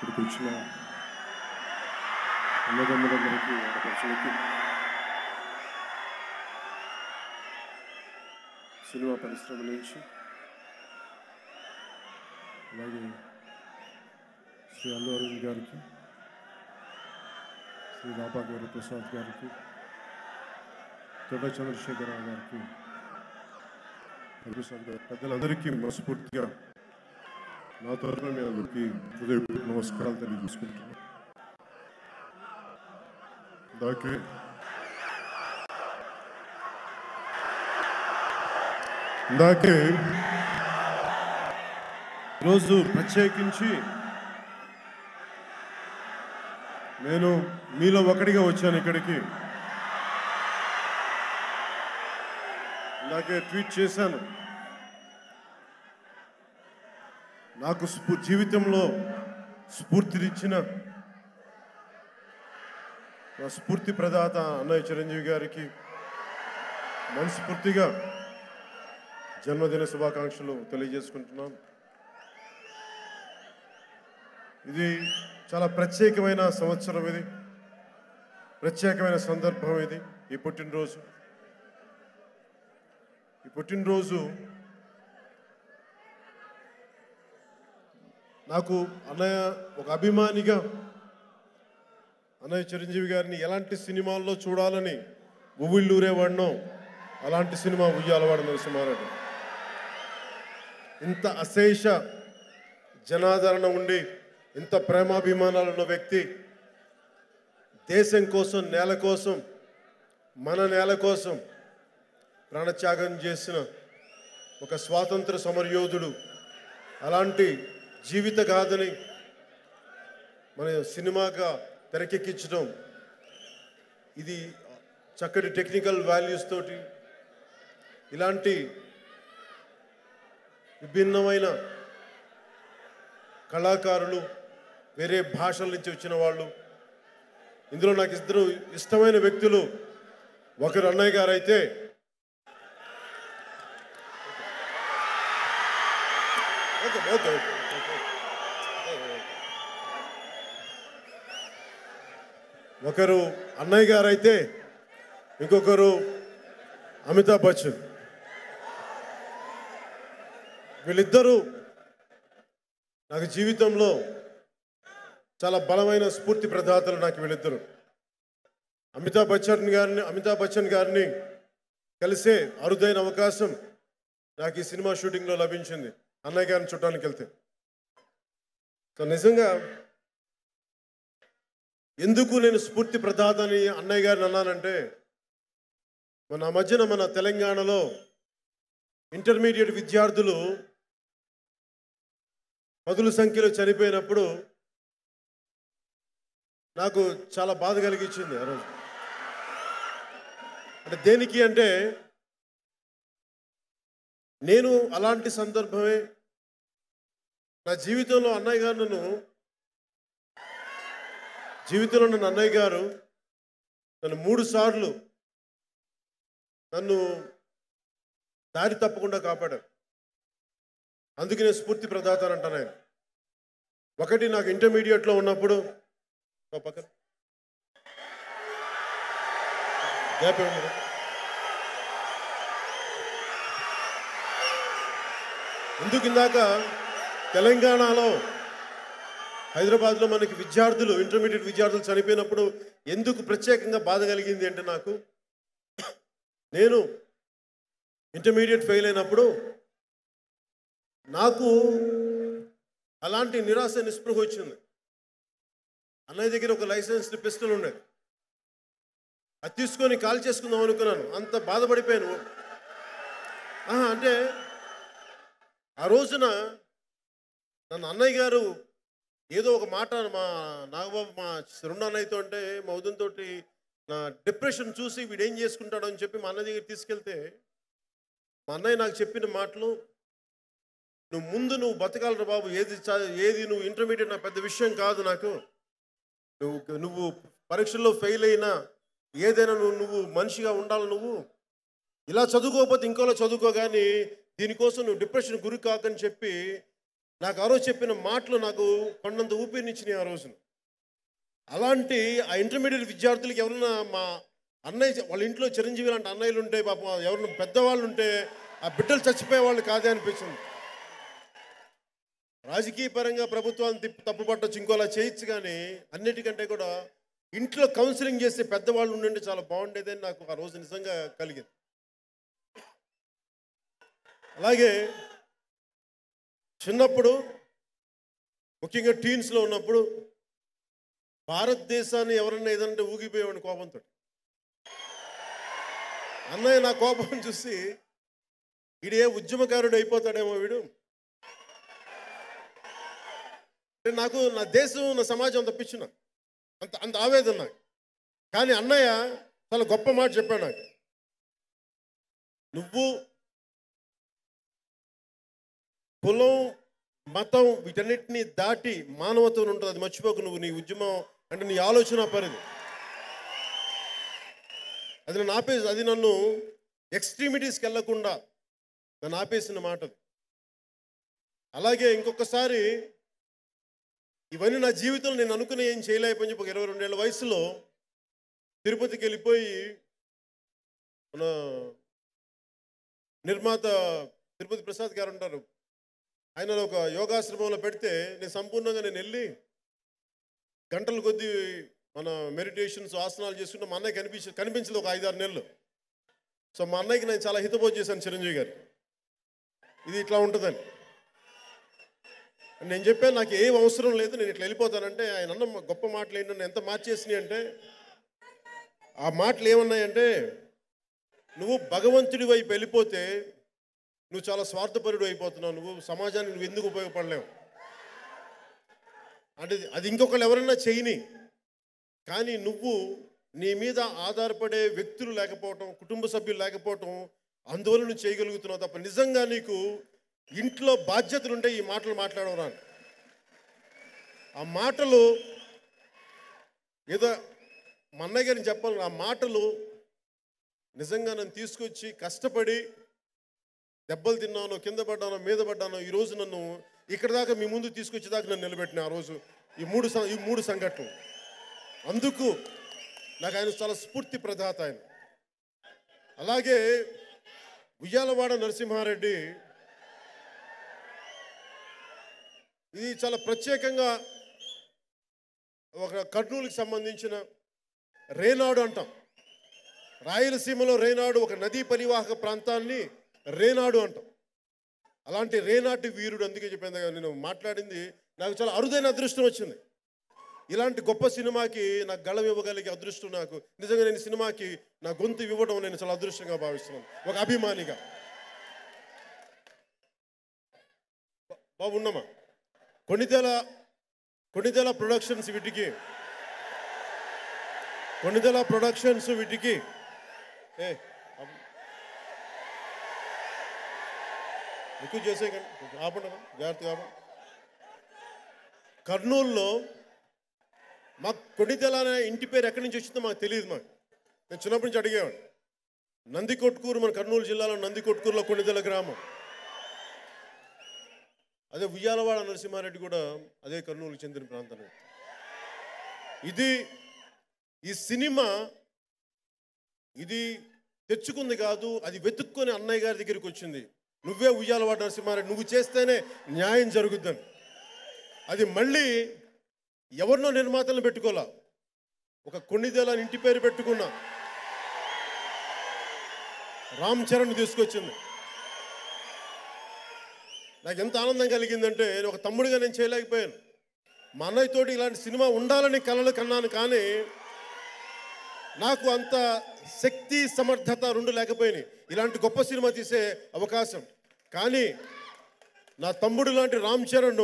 ఇక్కడికి వచ్చిన అన్నదమ్ములందరికీ ఆడపడుచులకి సినిమా పరిశ్రమ నుంచి అలాగే శ్రీ అల్లు అరవింద్ గారికి శ్రీ రాబా గారి ప్రసాద్ గారికి తొడ చంద్రశేఖరరావు గారికి ప్రసాద్ గారి పెద్దలందరికీ మనస్ఫూర్తిగా నా తరఫున మీ అందరికీ హృదయపూర్వక నమస్కారాలు తెలియజేసుకుంటున్నాను దాకే ఇందాకే ఈరోజు ప్రత్యేకించి నేను మీలో ఒకటిగా వచ్చాను ఇక్కడికి ఇందాకే ట్వీట్ చేశాను నాకు స్ఫూ జీవితంలో స్ఫూర్తినిచ్చిన నా స్ఫూర్తి ప్రదాత అన్నయ్య చిరంజీవి గారికి మనస్ఫూర్తిగా జన్మదిన శుభాకాంక్షలు తెలియజేసుకుంటున్నాను ఇది చాలా ప్రత్యేకమైన సంవత్సరం ఇది ప్రత్యేకమైన సందర్భం ఇది ఈ పుట్టినరోజు ఈ పుట్టినరోజు నాకు అన్నయ్య ఒక అభిమానిగా అన్నయ్య చిరంజీవి గారిని ఎలాంటి సినిమాల్లో చూడాలని ఉవ్విళ్ళూరేవాడినో అలాంటి సినిమా ఉయ్యాలవాడు నరసింహారెడ్డి ఇంత అశేష జనాదరణ ఉండి ఇంత ప్రేమాభిమానాలు ఉన్న వ్యక్తి దేశం కోసం నేల కోసం మన నేల కోసం ప్రాణత్యాగం చేసిన ఒక స్వాతంత్ర సమరయోధుడు అలాంటి జీవిత గాథని మన సినిమాగా తెరకెక్కించడం ఇది చక్కటి టెక్నికల్ వాల్యూస్ తోటి ఇలాంటి విభిన్నమైన కళాకారులు వేరే భాషల నుంచి వచ్చిన వాళ్ళు ఇందులో నాకు ఇద్దరు ఇష్టమైన వ్యక్తులు ఒకరు అన్నయ్య గారు అయితే ఓకే ఓకే ఓకే ఒకరు అన్నయ్య గారు అయితే ఇంకొకరు అమితాబ్ బచ్చన్ వీళ్ళిద్దరూ నాకు జీవితంలో చాలా బలమైన స్ఫూర్తి ప్రదాతలు నాకు వీళ్ళిద్దరు అమితాబ్ బచ్చన్ గారిని అమితాబ్ బచ్చన్ గారిని కలిసే అరుదైన అవకాశం నాకు ఈ సినిమా షూటింగ్లో లభించింది అన్నయ్య గారిని చుట్టానికి వెళ్తే సో నిజంగా ఎందుకు నేను స్ఫూర్తి ప్రదాత అని అన్నయ్య గారిని అన్నానంటే మన మధ్యన మన తెలంగాణలో ఇంటర్మీడియట్ విద్యార్థులు పదుల సంఖ్యలో చనిపోయినప్పుడు నాకు చాలా బాధ కలిగించింది ఆ రోజు అంటే దేనికి అంటే నేను అలాంటి సందర్భమే నా జీవితంలో అన్నయ్య గారు నన్ను జీవితంలో నన్ను అన్నయ్య గారు నన్ను మూడు సార్లు నన్ను దారి తప్పకుండా కాపాడారు అందుకే నేను స్ఫూర్తి ప్రదాత అని అంటాను ఆయన ఒకటి నాకు ఇంటర్మీడియట్లో ఉన్నప్పుడు ఓ పక్కన గ్యాప్ ఏమన్నా ఎందుకు ఇందాక తెలంగాణలో హైదరాబాద్లో మనకి విద్యార్థులు ఇంటర్మీడియట్ విద్యార్థులు చనిపోయినప్పుడు ఎందుకు ప్రత్యేకంగా బాధ కలిగింది అంటే నాకు నేను ఇంటర్మీడియట్ ఫెయిల్ అయినప్పుడు నాకు అలాంటి నిరాశ నిస్పృహ వచ్చింది అన్నయ్య దగ్గర ఒక లైసెన్స్ పిస్టల్ ఉండేది అది తీసుకొని కాల్ చేసుకుందాం అనుకున్నాను అంత బాధపడిపోయాను ఆహా, అంటే ఆ రోజున నన్ను అన్నయ్య గారు ఏదో ఒక మాట మా నాగబాబు మా రెండు అన్నయ్యతో అంటే మా ఉదయంతో నా డిప్రెషన్ చూసి వీడు ఏం చేసుకుంటాడో అని చెప్పి మా అన్నయ్య దగ్గర తీసుకెళ్తే మా అన్నయ్య నాకు చెప్పిన మాటలు నువ్వు ముందు నువ్వు బతకాలరా బాబు ఏది చ- ఏది నువ్వు ఇంటర్మీడియట్ నా పెద్ద విషయం కాదు నాకు నువ్వు నువ్వు పరీక్షల్లో ఫెయిల్ అయినా ఏదైనా నువ్వు నువ్వు మనిషిగా ఉండాలి నువ్వు ఇలా చదువుకోకపోతే ఇంకోలా చదువుకో కానీ దీనికోసం నువ్వు డిప్రెషన్ గురి కాకని చెప్పి నాకు ఆ రోజు చెప్పిన మాటలు నాకు కొండంత ఊపిరినిచ్చినాయి ఆ రోజున అలాంటి ఆ ఇంటర్మీడియట్ విద్యార్థులకి ఎవరైనా మా అన్నయ్య వాళ్ళ ఇంట్లో చిరంజీవి లాంటి అన్నయ్యలు ఉంటే పాపం ఎవరైనా పెద్దవాళ్ళు ఉంటే ఆ బిడ్డలు చచ్చిపోయే వాళ్ళు కాదే అనిపించింది రాజకీయ పరంగా ప్రభుత్వాన్ని తిప్పి తప్పుపట్టచ్చు ఇంకోలా చేయొచ్చు కానీ అన్నిటికంటే కూడా ఇంట్లో కౌన్సిలింగ్ చేసే పెద్దవాళ్ళు ఉండండి చాలా బాగుండేదని నాకు ఆ రోజు నిజంగా కలిగింది అలాగే చిన్నప్పుడు ముఖ్యంగా టీన్స్లో ఉన్నప్పుడు భారతదేశాన్ని ఎవరన్నా ఏదంటే ఊగిపోయేవాడిని కోపంతో అన్నయ్య నా కోపం చూసి వీడే ఉద్యమకారుడు అయిపోతాడేమో వీడు అంటే నాకు నా దేశం నా సమాజం తప్పించిన అంత అంత ఆవేదన నాకు కానీ అన్నయ్య చాలా గొప్ప మాట చెప్పాడు నాకు నువ్వు కులం మతం వీటన్నిటిని దాటి మానవత్వం ఉంటుంది అది మర్చిపోకు నువ్వు నీ ఉద్యమం అంటే నీ ఆలోచన పరిధి అది నన్ను ఆపేసి అది నన్ను ఎక్స్ట్రీమిటీస్కి వెళ్ళకుండా నన్ను ఆపేసిన మాట అది. అలాగే ఇంకొకసారి ఇవన్నీ నా జీవితంలో నేను అనుకుని ఏం చేయలేకపోయి చెప్పి ఒక ఇరవై రెండేళ్ల వయసులో తిరుపతికి వెళ్ళిపోయి మన నిర్మాత తిరుపతి ప్రసాద్ గారు ఉంటారు ఆయన ఒక యోగాశ్రమంలో పెడితే నేను సంపూర్ణంగా నేను వెళ్ళి గంటల కొద్దీ మన మెడిటేషన్స్ ఆసనాలు చేసుకుంటే మా అన్నయ్య కనిపించ కనిపించలేదు ఒక ఐదారు నెలలు సో మా అన్నయ్యకి నేను చాలా హితబోధ చేశాను చిరంజీవి గారు ఇది ఇట్లా ఉంటుందని నేను చెప్పాను నాకు ఏం అవసరం లేదు నేను ఇట్లా వెళ్ళిపోతానంటే ఆయన అన్న గొప్ప మాటలు ఏంటంటే ఎంత మార్చేసినాయి అంటే ఆ మాటలు ఏమన్నాయంటే నువ్వు భగవంతుడి వైపు వెళ్ళిపోతే నువ్వు చాలా స్వార్థపరుడు అయిపోతున్నావు నువ్వు సమాజానికి నువ్వు ఎందుకు ఉపయోగపడలేవు అంటే అది ఇంకొకళ్ళు ఎవరైనా చేయని కానీ నువ్వు నీ మీద ఆధారపడే వ్యక్తులు లేకపోవటం కుటుంబ సభ్యులు లేకపోవటం అందువల్ల నువ్వు చేయగలుగుతున్నావు తప్ప నిజంగా నీకు ఇంట్లో బాధ్యతలు ఉంటే ఈ మాటలు మాట్లాడవరా ఆ మాటలు ఏదో మా అన్నయ్య గారిని చెప్పాలి ఆ మాటలు నిజంగా నన్ను తీసుకొచ్చి కష్టపడి దెబ్బలు తిన్నాను కింద పడ్డాను మీద పడ్డాను ఈ రోజు నన్ను ఇక్కడ దాకా మీ ముందు తీసుకొచ్చేదాకా నన్ను నిలబెట్టిన ఆ రోజు ఈ మూడు సం- ఈ మూడు సంఘటనలు అందుకు నాకు ఆయన చాలా స్ఫూర్తి ప్రదాత ఆయన అలాగే ఉయ్యాలవాడ నరసింహారెడ్డి ఇది చాలా ప్రత్యేకంగా ఒక కర్నూలుకి సంబంధించిన రేనాడు అంటాం రాయలసీమలో రేనాడు ఒక నదీ పరివాహక ప్రాంతాన్ని రేనాడు అంటాం అలాంటి రేనాటి వీరుడు అందుకే చెప్పాను కదా నేను మాట్లాడింది నాకు చాలా అరుదైన అదృష్టం వచ్చింది ఇలాంటి గొప్ప సినిమాకి నాకు గళం ఇవ్వగలిగే అదృష్టం నాకు నిజంగా నేను ఈ సినిమాకి నా గొంతు ఇవ్వడం నేను చాలా అదృష్టంగా భావిస్తున్నాను ఒక అభిమానిగా బా- బాగున్నామా కొన్నితేల కొన్నితేల ప్రొడక్షన్స్ వీటికి కొన్నితేల ప్రొడక్షన్స్ వీటికి ఏ అబ్బ- ఎక్కువ చేసే కానీ ఆపండి అమ్మా, జాగ్రత్తగా ఆపండి కర్నూలులో మాకు కొన్నితెల అనే ఇంటి పేరు ఎక్కడి నుంచి వచ్చిందో మాకు తెలియదు మాకు నేను చిన్నప్పటి నుంచి అడిగేవాడు నందికొట్కూరు మన కర్నూలు జిల్లాలో నందికొట్కూరులో కొన్నితెల గ్రామం అదే ఉయ్యాలవాడ నరసింహారెడ్డి కూడా అదే కర్నూలుకు చెందిన ప్రాంతం ఇది ఈ సినిమా ఇది తెచ్చుకుంది కాదు అది వెతుక్కొని అన్నయ్య గారి దగ్గరికి వచ్చింది నువ్వే ఉయ్యాలవాడ నరసింహారెడ్డి నువ్వు చేస్తేనే న్యాయం జరుగుద్దని అది మళ్ళీ ఎవరినో నిర్మాతలను పెట్టుకోలా ఒక కొన్నిదేల ఇంటి పేరు పెట్టుకున్నా రామ్ చరణ్ తీసుకొచ్చింది నాకు ఎంత ఆనందం కలిగిందంటే నేను ఒక తమ్ముడిగా నేను చేయలేకపోయాను మా అన్నయ్యతోటి ఇలాంటి సినిమా ఉండాలని కలలు కన్నాను కానీ నాకు అంత శక్తి సమర్థత రెండు లేకపోయినాయి ఇలాంటి గొప్ప సినిమా తీసే అవకాశం కానీ నా తమ్ముడు లాంటి రామ్ చరణ్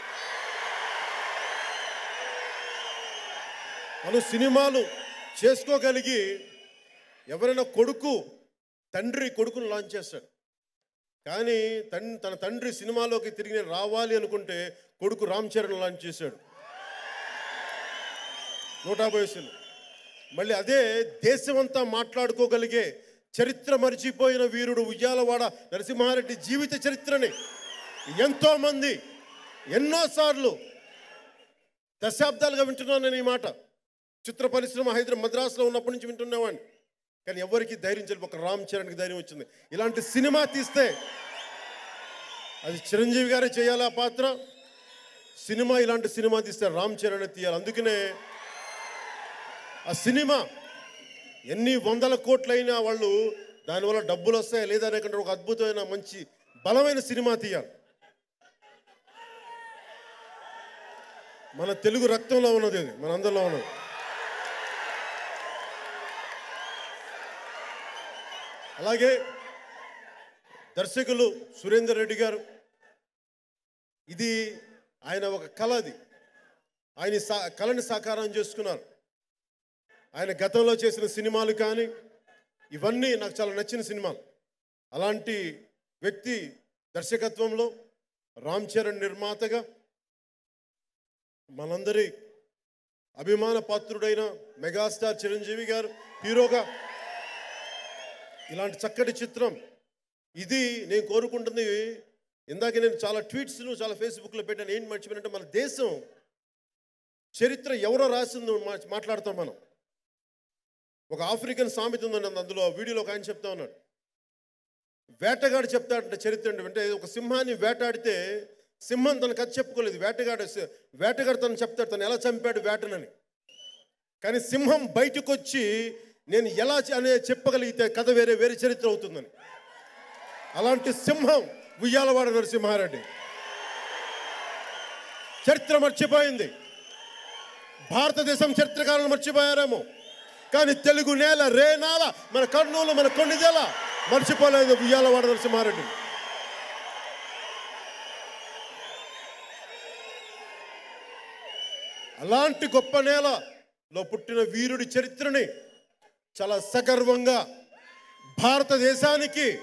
తను సినిమాలు చేసుకోగలిగి ఎవరైనా కొడుకు తండ్రి కొడుకును లాంచ్ చేస్తాడు కానీ తన్ తన తండ్రి సినిమాలోకి తిరిగి నేను రావాలి అనుకుంటే కొడుకు రామ్ చరణ్ లాంచ్ చేశాడు నూట యాభై వయసులో మళ్ళీ అదే దేశమంతా మాట్లాడుకోగలిగే చరిత్ర మరిచిపోయిన వీరుడు ఉయ్యాలవాడ నరసింహారెడ్డి జీవిత చరిత్రని ఎంతోమంది ఎన్నోసార్లు దశాబ్దాలుగా వింటున్నాను నేను ఈ మాట చిత్ర పరిశ్రమ హైదరాబాద్ మద్రాసులో ఉన్నప్పటి నుంచి వింటున్నావాడిని కానీ ఎవరికి ధైర్యం చెప్పి ఒక రామ్ చరణ్కి ధైర్యం వచ్చింది ఇలాంటి సినిమా తీస్తే అది చిరంజీవి గారే చేయాలి ఆ పాత్ర సినిమా ఇలాంటి సినిమా తీస్తే రామ్ చరణ్ తీయాలి అందుకనే ఆ సినిమా ఎన్ని వందల కోట్లైనా వాళ్ళు దానివల్ల డబ్బులు వస్తాయా లేదా అనేకంటే ఒక అద్భుతమైన మంచి బలమైన సినిమా తీయాలి మన తెలుగు రక్తంలో ఉన్నది అది మన అందరిలో ఉన్నది అలాగే దర్శకులు సురేందర్ రెడ్డి గారు ఇది ఆయన ఒక కళ అది ఆయన ఈ సా కళని సాకారం చేసుకున్నారు ఆయన గతంలో చేసిన సినిమాలు కానీ ఇవన్నీ నాకు చాలా నచ్చిన సినిమాలు అలాంటి వ్యక్తి దర్శకత్వంలో రామ్ చరణ్ నిర్మాతగా మనందరి అభిమాన పాత్రుడైన మెగాస్టార్ చిరంజీవి గారు హీరోగా ఇలాంటి చక్కటి చిత్రం ఇది నేను కోరుకుంటుంది ఇందాక నేను చాలా ట్వీట్స్ను చాలా ఫేస్బుక్లో పెట్టాను ఏంటి మర్చిపోయినట్టే మన దేశం చరిత్ర ఎవరో రాసిందో మా- మాట్లాడతాం మనం ఒక ఆఫ్రికన్ సామెత ఉందండి అందులో ఆ వీడియోలో ఒక ఆయన చెప్తా ఉన్నాడు వేటగాడు చెప్తాడంటే చరిత్ర అంటే అంటే ఒక సింహాన్ని వేటాడితే సింహం తన కథ చెప్పుకోలేదు వేటగాడు వేటగాడు తను చెప్తాడు తను ఎలా చంపాడు వేటనని కానీ సింహం బయటకు వచ్చి నేను ఎలా చ- అనే చెప్పగలిగితే కథ వేరే వేరే చరిత్ర అవుతుందని అలాంటి సింహం ఉయ్యాలవాడ నరసింహారెడ్డి చరిత్ర మర్చిపోయింది భారతదేశం చరిత్రకారులు మర్చిపోయారేమో కానీ తెలుగు నేల రేనాల మన కర్నూలు మన కొన్నిదేల మర్చిపోలేదు ఉయ్యాలవాడ నరసింహారెడ్డి అలాంటి గొప్ప నేలలో పుట్టిన వీరుడి చరిత్రని చాలా సగర్వంగా భారతదేశానికి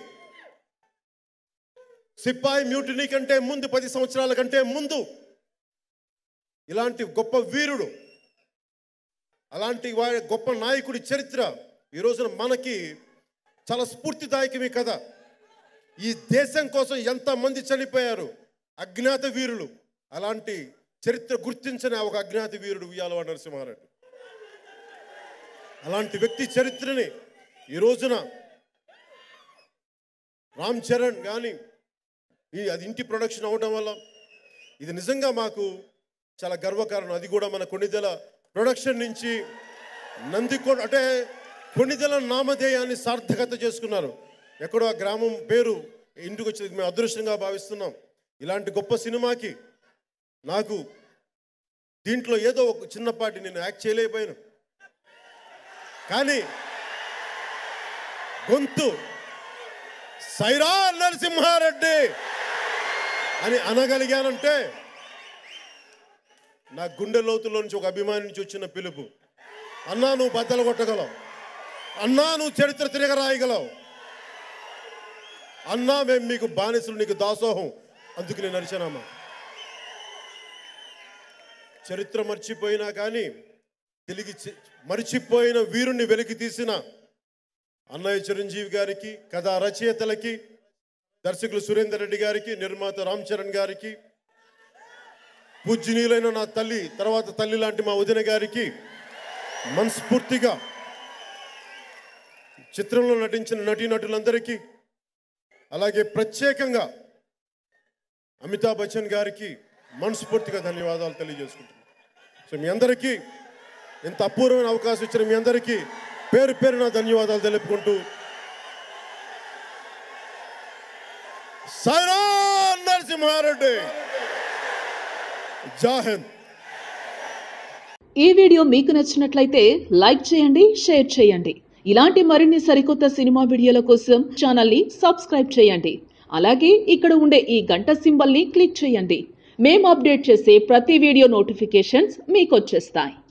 సిపాయి మ్యూటినీ కంటే ముందు పది సంవత్సరాల కంటే ముందు ఇలాంటి గొప్ప వీరుడు అలాంటి వారి గొప్ప నాయకుడి చరిత్ర ఈ రోజున మనకి చాలా స్ఫూర్తిదాయకమే కదా ఈ దేశం కోసం ఎంతమంది చనిపోయారు అజ్ఞాత వీరులు అలాంటి చరిత్ర గుర్తించిన ఒక అజ్ఞాత వీరుడు ఉయ్యాలవాడ నరసింహారెడ్డి అలాంటి వ్యక్తి చరిత్రని ఈ రోజున రామ్ చరణ్ కానీ ఈ అది ఇంటి ప్రొడక్షన్ అవడం వల్ల ఇది నిజంగా మాకు చాలా గర్వకారణం అది కూడా మన కొన్నిదెల ప్రొడక్షన్ నుంచి నందికొండ అంటే కొన్నిదెల నామధేయాన్ని సార్థకత చేసుకున్నారు ఎక్కడో ఆ గ్రామం పేరు ఇంటికి వచ్చేది మేము అదృష్టంగా భావిస్తున్నాం ఇలాంటి గొప్ప సినిమాకి నాకు దీంట్లో ఏదో ఒక చిన్నపాటి నేను యాక్ట్ చేయలేకపోయాను కానీ గొంతు సైరా నరసింహారెడ్డి అని అనగలిగానంటే నా గుండె లోతులో నుంచి ఒక అభిమాని నుంచి వచ్చిన పిలుపు అన్నా నువ్వు బద్దలు కొట్టగలవు అన్నా నువ్వు చరిత్ర తిరగరాయగలవు అన్నా మేము మీకు బానిసలు నీకు దాసోహం అందుకు నేను నరిచానమ్మా చరిత్ర మర్చిపోయినా కానీ తిరిగి చి- మర్చిపోయిన వీరుణ్ణి వెలికి తీసిన అన్నయ్య చిరంజీవి గారికి కథా రచయితలకి దర్శకులు సురేందర్ రెడ్డి గారికి నిర్మాత రామ్ చరణ్ గారికి పూజ్యనీయులైన నా తల్లి తర్వాత తల్లి లాంటి మా వదిన గారికి మనస్ఫూర్తిగా చిత్రంలో నటించిన నటీనటులందరికీ అలాగే ప్రత్యేకంగా అమితాబ్ బచ్చన్ గారికి మనస్ఫూర్తిగా ధన్యవాదాలు తెలియజేసుకుంటున్నాను సో మీ అందరికీ ఇంత అపూర్వమైన అవకాశం ఇచ్చిన మీ అందరికీ పేరు పేరున ధన్యవాదాలు తెలుపుకుంటూ సైరా నరసింహారెడ్డి జాహింద్ ఈ వీడియో మీకు నచ్చినట్లయితే లైక్ చేయండి షేర్ చేయండి ఇలాంటి మరిన్ని సరికొత్త సినిమా వీడియోల కోసం ఛానల్ని సబ్స్క్రైబ్ చేయండి అలాగే ఇక్కడ ఉండే ఈ గంట సింబల్ని క్లిక్ చేయండి మేము అప్డేట్ చేసే ప్రతి వీడియో నోటిఫికేషన్స్ మీకు వచ్చేస్తాయి